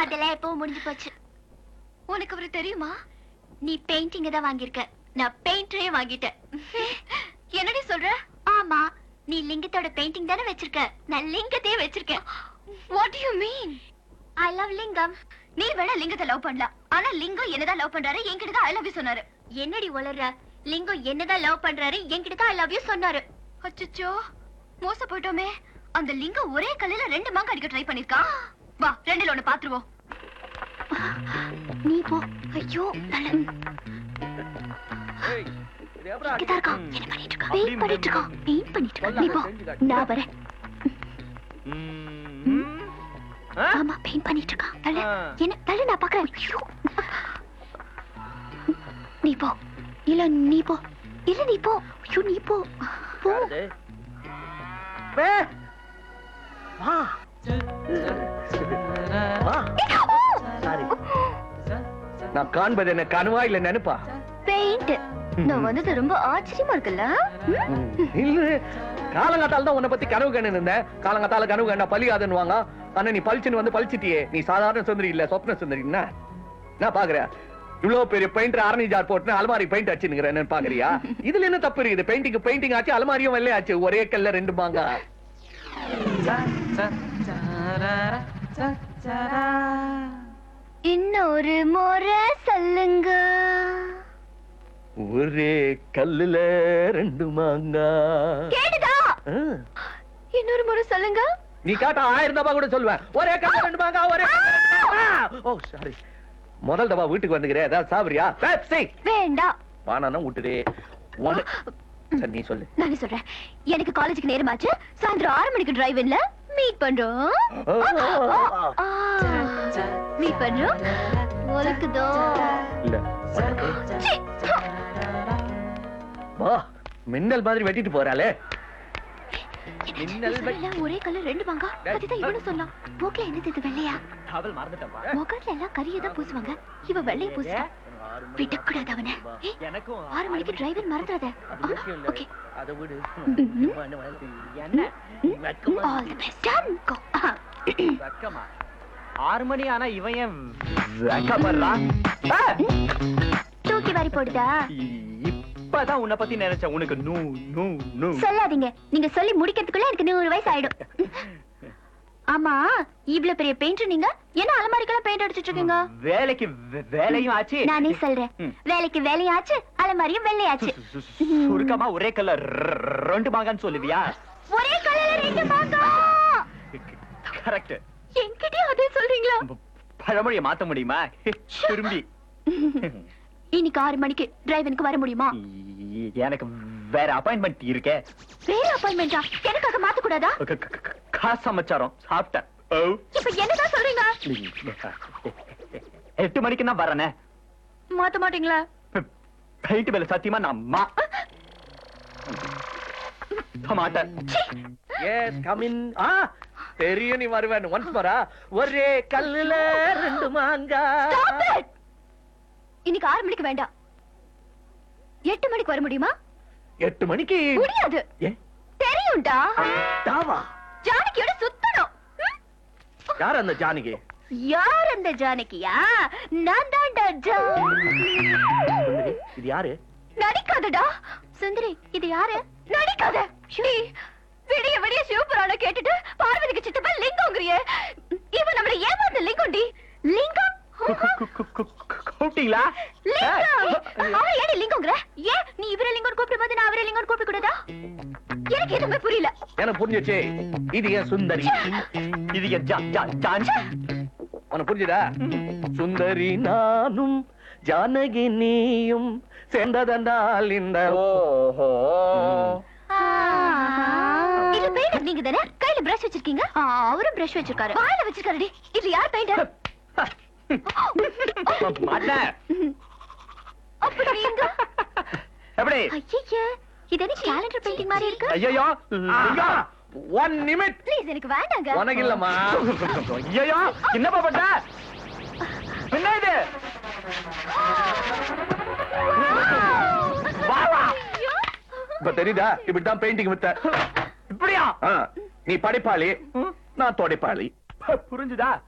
அதெல்லாம் எப்போ முடிஞ்சு போச்சு உனக்கு அவரு தெரியுமா நீ பெயிண்டிங் தான் வாங்கியிருக்க நான் பெயிண்டரே வாங்கிட்டேன் என்னடி சொல்ற ஆமா நீ லிங்கத்தோட பெயிண்டிங் தானே வச்சிருக்க நான் லிங்கத்தையே வச்சிருக்கேன் what you mean I love Lingam நீ வேணா லிங்கத்தை லவ் பண்ணலாம் ஆனா லிங்கம் என்னதான் லவ் பண்றாரு என்கிட்ட தான் ஐ லவ் யூ சொன்னாரு என்னடி உளற லிங்கம் என்னதான் லவ் பண்றாரு என்கிட்ட தான் ஐ லவ் யூ சொன்னாரு அச்சச்சோ மோச போயிட்டோமே அந்த லிங்கம் ஒரே கல்லுல ரெண்டு மாங்க அடிக்க ட்ரை பண்ணிருக்கான் வா ரெண்டுல ஒண்ணு பாத்துருவோம் நீ போ ஐயோ தலை இங்கதான் இருக்கான். என்ன பண்ணிட்டு இருக்கான்? Paint பண்ணிட்டு இருக்கான். Paint பண்ணிட்டு இருக்கான். நீ போ. நான் வரேன். ஆமா, paint பண்ணிட்டு இருக்கான். தள்ளு. ஆ. என்ன? தள்ளு, நான் பார்க்கறேன். ஐயோ. நீ போ. இல்ல, நீ போ. இல்ல, நீ போ. ஐயோ, நீ போ. போ. நான் காண்பது என்ன கனவா இல்ல நினைப்பா Paint. நான் வந்தது ரொம்ப ஆச்சரியமா இருக்குல்ல ம்? இல்ல காலங்காத்தால தான் உன்னை பத்தி கனவு கண்டு இருந்தேன் காலங்காத்தால கனவு கண்டா பலியாதுன்னு வாங்க ஆனா நீ பளிச்சுன்னு வந்து பளிச்சிட்டியே நீ சாதாரண சுந்தரி இல்ல சொப்ன சுந்தரி என்ன நான் பாக்குறேன் இவ்வளவு பெரிய பெயிண்டர் ஆரணி ஜார் போட்டு அலமாரி பெயிண்ட் அடிச்சுன்னு பாக்குறியா இதுல என்ன தப்பு இருக்குது பெயிண்டிங் பெயிண்டிங் ஆச்சு அலமாரியும் வெள்ளையாச்சு ஒரே கல்ல ரெண்டு மாங்க இன்னொரு முறை சொல்லுங்க ஒரே கல்லுல ரெண்டு மாங்கா கேடுதா ஆ. இன்னொரு முறை சொல்லுங்க நீ கேட்டா ஆயிரம் தபா கூட சொல்லுவேன் ஒரே கல்ல ரெண்டு மாங்கா ஒரே கல்லுல ரெண்டு மாங்கா. ஓ சாரி முதல் தபா வீட்டுக்கு வந்துக்கிறேன் ஏதாவது சாப்பிடுறியா பெப்சி வேண்டாம் வானானா விட்டுடு உன- சரி நீ சொல்லு நான் சொல்றேன் எனக்கு காலேஜுக்கு நேரமாச்சு சாயந்தரம் ஆறு மணிக்கு டிரைவ் இல்ல மீட் பண்றோம் மீட் பண்றோம் உனக்குதோ இல்ல சீ. வா மின்னல் மாதிரி வெட்டிட்டு போறாளே என்ன மின்னல் நீ சொல்லல, ஒரே கலர் ரெண்டு வாங்க அதுதான் இவனு சொன்னான் மூக்குல என்னது இது வெள்ளையா அவள் மறந்துட்டப்பா முகத்துல எல்லாம் கரியை தான் பூசுவாங்க இவ வெள்ளைய பூசுவான் விடக்கூடாது அவனை ஏய், எனக்கும் ஆறு மணிக்கு டிரைவர் மறந்துடாத அது விஷயம் இல்ல. ஓகே அதை விடு என்ன all the best done go வெக்கமா ஆறு மணி ஆனா இவன் ஏன் வெக்கப்படுறான் ஆ! தூக்கி வாரி போடுதா இப்பதான் உன்னை பத்தி நினைச்சேன் உனக்கு நூ நூ நூ சொல்லாதீங்க நீங்க சொல்லி முடிக்கிறதுக்குள்ள எனக்கு நூறு வயசு ஆயிடும் ஆமா இவ்ளோ பெரிய பெயிண்டர் நீங்க என்ன அலமாரிக்கெல்லாம் பெயிண்ட் அடிச்சிட்டு இருக்கீங்க வேலைக்கு வே- வேலையும் ஆச்சு நானே சொல்றேன் ம். வேலைக்கு வேலையாச்சு அலமாரியும் வெள்ளையாச்சு சு- சு- சு- சுருக்கமா ஒரே கல்ல ரெண்டு மாங்கான்னு சொல்லுவியா ஒரே கலர்ல ரெண்டு மாங்கா கரெக்ட் என்கிட்டயும் அதே சொல்றீங்களா பழமொழியை மாத்த முடியுமா திரும்பி இன்னைக்கு ஆறு மணிக்கு டிரைவனுக்கு வர முடியுமா எனக்கு வேற அப்பாயின்மெண்ட் இருக்கே வேற அப்பாயின்மெண்டா எனக்காக மாத்த கூடாதா க- க- க- காசு சமாச்சாரம் சாப்பிட்டேன் ஓ. இப்ப என்னதான் சொல்றீங்க எட்டு மணிக்கு தான் வரேனே மாத்த மாட்டீங்களா பெயிண்ட் மேல சத்தியமா நான் மா- மாட்டேன் எஸ் கம் இன் ஆ தெரியும் நீ வருவேன் ஒன்ஸ் மரா ஒரே கல்லுல ரெண்டு மாங்கா Stop it! இன்னைக்கு ஆறு மணிக்கு வேண்டாம் எட்டு மணிக்கு வர முடியுமா எட்டு மணிக்கு முடியாது ஏ தெரியும்டா தாவா ஜானகியோட சுத்தணும் ம்? யார் அந்த ஜானகி யார் அந்த ஜானகியா நான் தான்டா ஜான் சுந்தரி, இது யாரு நடிக்காதடா சுந்தரி இது யாரு நடிக்காத நீ விடிய விடிய சிவபுராண கேட்டுட்டு பார்வதிக்கு சித்தப்பா லிங்கம்ங்கிறிய இவன் நம்மள ஏமாந்த லிங்கம்டி லிங்கம் கூப்பிட்டீங்களா லிங்கம் அவரை ஏடி லிங்கம்ங்கிற ஏன் நீ இவரை லிங்கம் கூப்பிடும் போது நான் அவரை லிங்கம் கூப்பிட கூடாதா எனக்கு எதுவுமே புரியல எனக்கு புரிஞ்சிச்சு இது என் சுந்தரி இது என் ஜா- ஜா- ஜான் உனக்கு புரிஞ்சுதா சுந்தரி நானும் ஜானகி நீயும் சேர்ந்ததனால் இந்த ஓஹோ இது பெயிண்டர் நீங்க தானே கையில பிரஷ் வச்சிருக்கீங்க ஆ, அவரும் பிரஷ் வச்சிருக்காரு வாயில வச்சிருக்காருடி இது யார் பெயிண்டர் மாட்டேன் அப்படி நீங்க எப்படி ஐயே இது என்ன கேலண்டர் பெயிண்டிங் மாதிரி இருக்கு ஐயோ ஒன் நிமிட் ப்ளீஸ் எனக்கு வேண்டாங்க உனக்கு இல்லம்மா ஐயோ என்னப்பா பண்ண என்ன இது வா, வா. ஐயோ. இப்ப தெரியுதா இப்படித்தான் பெயிண்டிங் வித்த இப்படியா ஆ, நீ படிப்பாளி நான் தொடைப்பாளி புரிஞ்சுதா